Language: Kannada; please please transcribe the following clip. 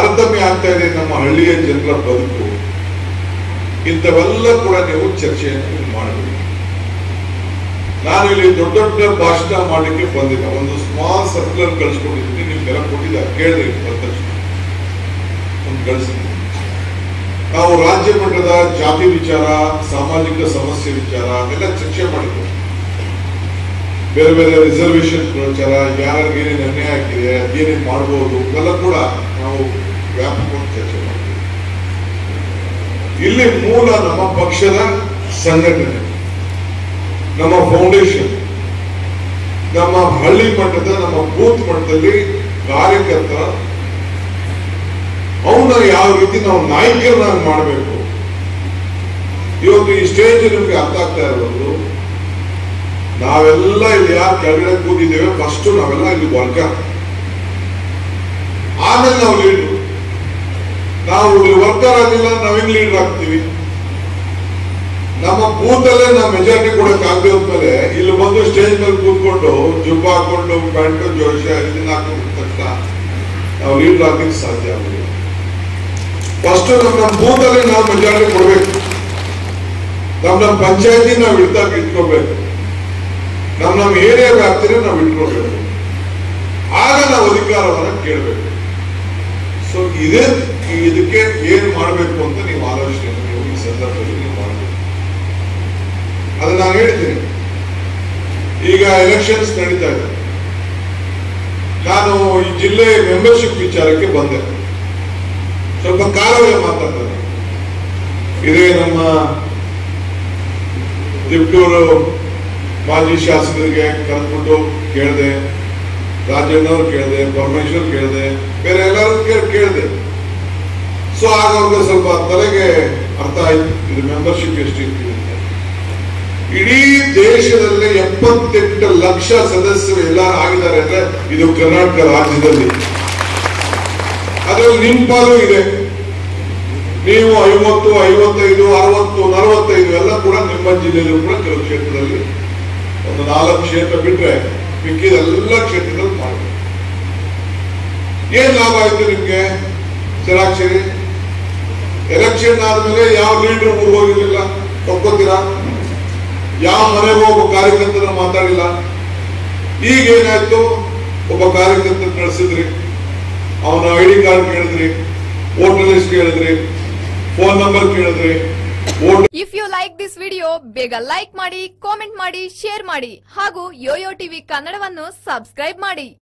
ತಾರತಮ್ಯ ಆಗ್ತಾ ಇದೆ ನಮ್ಮ ಹಳ್ಳಿಯ ಜನರ ಬದುಕು ಇಂಥವೆಲ್ಲ ಕೂಡ ನೀವು ಚರ್ಚೆಯನ್ನು ನೀವು ಮಾಡಬೇಕು ನಾನು ಇಲ್ಲಿ ದೊಡ್ಡ ದೊಡ್ಡ ಭಾಷಣ ಮಾಡಲಿಕ್ಕೆ ಬಂದಿಲ್ಲ ಒಂದು ಸ್ಮಾಲ್ ಸರ್ಕ್ಯುಲರ್ ಕಳಿಸ್ಕೊಂಡಿದ್ದೀನಿ ನಿಮ್ಗೆಲ್ಲ ಕೊಟ್ಟಿದ್ದ ಕೇಳಿದ್ರಿ ಬಂದ ತಕ್ಷಣ ಒಂದು ಕಳಿಸಿದ್ದೀನಿ ನಾವು ರಾಜ್ಯ ಮಟ್ಟದ ಜಾತಿ ವಿಚಾರ ಸಾಮಾಜಿಕ ಸಮಸ್ಯೆ ವಿಚಾರ ಎಲ್ಲ ಚರ್ಚೆ ಮಾಡಿದ್ವಿ ಬೇರೆ ಬೇರೆ ರಿಸರ್ವೇಶನ್ ವಿಚಾರ ಯಾರಿಗೆ ಏನೇನು ಅನ್ಯಾಯ ಆಗಿದೆ ಏನೇನು ಮಾಡ್ಬೋದು ಇವೆಲ್ಲ ಕೂಡ ನಾವು ವ್ಯಾಪಕವಾಗಿ ಚರ್ಚೆ ಮಾಡ್ತೀವಿ ಇಲ್ಲಿ ಮೂಲ ನಮ್ಮ ಪಕ್ಷದ ಸಂಘಟನೆ ನಮ್ಮ ಫೌಂಡೇಶನ್ ನಮ್ಮ ಹಳ್ಳಿ ಮಟ್ಟದ ನಮ್ಮ ಬೂತ್ ಮಟ್ಟದಲ್ಲಿ ಕಾರ್ಯಕರ್ತರ ಅವನ್ನ ಯಾವ ರೀತಿ ನಾವು ನಾಯಕರನ್ನಾಗಿ ಮಾಡಬೇಕು ಇವತ್ತು ಈ ಸ್ಟೇಜ್ ನಿಮ್ಗೆ ಅರ್ಥ ಆಗ್ತಾ ಇರೋದು ನಾವೆಲ್ಲ ಇಲ್ಲಿ ಯಾರು ಕೆಳಗಡೆ ಕೂತಿದ್ದೇವೆ ಫಸ್ಟ್ ನಾವೆಲ್ಲ ಇಲ್ಲಿ ವರ್ಗ ಆಮೇಲೆ ನಾವು ಲೀಡ್ರು ನಾವು ಇಲ್ಲಿ ವರ್ಕರ್ ಆಗಿಲ್ಲ ನಾವ್ ಹೆಂಗ್ ಲೀಡರ್ ಆಗ್ತೀವಿ ನಮ್ಮ ಬೂತಲ್ಲೇ ನಾವು ಮೆಜಾರಿಟಿ ಕೊಡಕ್ ಆಗದೆ ಹೋದ್ಮೇಲೆ ಇಲ್ಲಿ ಬಂದು ಸ್ಟೇಜ್ ಮೇಲೆ ಕೂತ್ಕೊಂಡು ಜುಬ್ಬ ಹಾಕೊಂಡು ಪ್ಯಾಂಟು ಜೋಶ ಇದನ್ನ ಹಾಕೊಂಡು ತಕ್ಷಣ ನಾವು ಲೀಡರ್ ಆಗ್ಲಿಕ್ಕೆ ಸಾಧ್ಯ ಆಗುದಿಲ್ಲ ಫಸ್ಟ್ ನಮ್ಮ ನಮ್ಮ ಬೂತಲ್ಲಿ ನಾವು ಮೆಜಾರಿಟಿ ಕೊಡ್ಬೇಕು ನಮ್ಮ ನಮ್ಮ ಪಂಚಾಯತಿ ನಾವು ಇಡ್ದಾಗ ಇಟ್ಕೋಬೇಕು ನಮ್ಮ ನಮ್ಮ ಏರಿಯಾ ವ್ಯಾಪ್ತಿನ ನಾವು ಇಟ್ಕೋಬೇಕು ಆಗ ನಾವು ಅಧಿಕಾರವನ್ನ ಕೇಳಬೇಕು ಸೊ ಇದೇ ಇದಕ್ಕೆ ಏನ್ ಮಾಡಬೇಕು ಅಂತ ನೀವು ಆಲೋಚನೆ ನೀವು ಈ ಸಂದರ್ಭದಲ್ಲಿ ನೀವು ಮಾಡಬೇಕು ಅದು ನಾನು ಹೇಳ್ತೀನಿ ಈಗ ಎಲೆಕ್ಷನ್ಸ್ ನಡೀತಾ ಇದೆ ನಾನು ಈ ಜಿಲ್ಲೆ ಮೆಂಬರ್ಶಿಪ್ ವಿಚಾರಕ್ಕೆ ಬಂದೆ ಸ್ವಲ್ಪ ಕಾಲವೇ ಮಾತಾಡ್ತಾರೆ ಇದೇ ನಮ್ಮ ತಿಪ್ಟೂರು ಮಾಜಿ ಶಾಸಕರಿಗೆ ಕರೆದ್ಬಿಟ್ಟು ಕೇಳಿದೆ ರಾಜಣ್ಣವ್ರು ಕೇಳಿದೆ ಪರಮೇಶ್ವರ್ ಕೇಳಿದೆ ಬೇರೆ ಎಲ್ಲರೂ ಕೇಳಿದೆ ಸೊ ಆಗ ಅವ್ರಿಗೆ ಸ್ವಲ್ಪ ತಲೆಗೆ ಅರ್ಥ ಆಯ್ತು ಇದು ಮೆಂಬರ್ಶಿಪ್ ಎಷ್ಟು ಇರ್ತೀವಿ ಅಂತ ಇಡೀ ದೇಶದಲ್ಲಿ ಎಪ್ಪತ್ತೆಂಟು ಲಕ್ಷ ಸದಸ್ಯರು ಎಲ್ಲರೂ ಆಗಿದ್ದಾರೆ ಅಂದ್ರೆ ಇದು ಕರ್ನಾಟಕ ರಾಜ್ಯದಲ್ಲಿ ಅದರಲ್ಲಿ ನಿಮ್ ಪಾಲು ಇದೆ ನೀವು ಐವತ್ತು ಐವತ್ತೈದು ಅರವತ್ತು ನಲವತ್ತೈದು ಎಲ್ಲ ಕೂಡ ನಿಮ್ಮ ಜಿಲ್ಲೆಯಲ್ಲೂ ಕೂಡ ಕೆಲವು ಕ್ಷೇತ್ರದಲ್ಲಿ ಒಂದು ನಾಲ್ಕು ಕ್ಷೇತ್ರ ಬಿಟ್ರೆ ಮಿಕ್ಕಿದೆಲ್ಲ ಕ್ಷೇತ್ರದಲ್ಲಿ ಮಾಡಬೇಕು ಏನ್ ಲಾಭ ಆಯ್ತು ನಿಮ್ಗೆ ಜರಾಕ್ಷರಿ ಎಲೆಕ್ಷನ್ ಆದ್ಮೇಲೆ ಯಾವ ಲೀಡರ್ ಊರಿಗೆ ಹೋಗಿರ್ಲಿಲ್ಲ ಒಪ್ಕೋತೀರಾ ಯಾವ ಮನೆಗೂ ಒಬ್ಬ ಕಾರ್ಯಕರ್ತರ ಮಾತಾಡಿಲ್ಲ ಈಗ ಏನಾಯ್ತು ಒಬ್ಬ ಕಾರ್ಯಕರ್ತ ಕಳಿಸಿದ್ರಿ ಅವನ ಐ ಡಿ ಕಾರ್ಡ್ ಕೇಳಿದ್ರಿ ವೋಟರ್ ಲಿಸ್ಟ್ ಕೇಳಿದ್ರಿ ಫೋನ್ ನಂಬರ್ ಕೇಳಿದ್ರಿ vote if you like this video ಬೇಗ ಲೈಕ್ ಮಾಡಿ ಕಾಮೆಂಟ್ ಮಾಡಿ ಶೇರ್ ಮಾಡಿ ಹಾಗೂ ಯೋಯೋ ಟಿವಿ ಕನ್ನಡವನ್ನು ಸಬ್ಸ್ಕ್ರೈಬ್ ಮಾಡಿ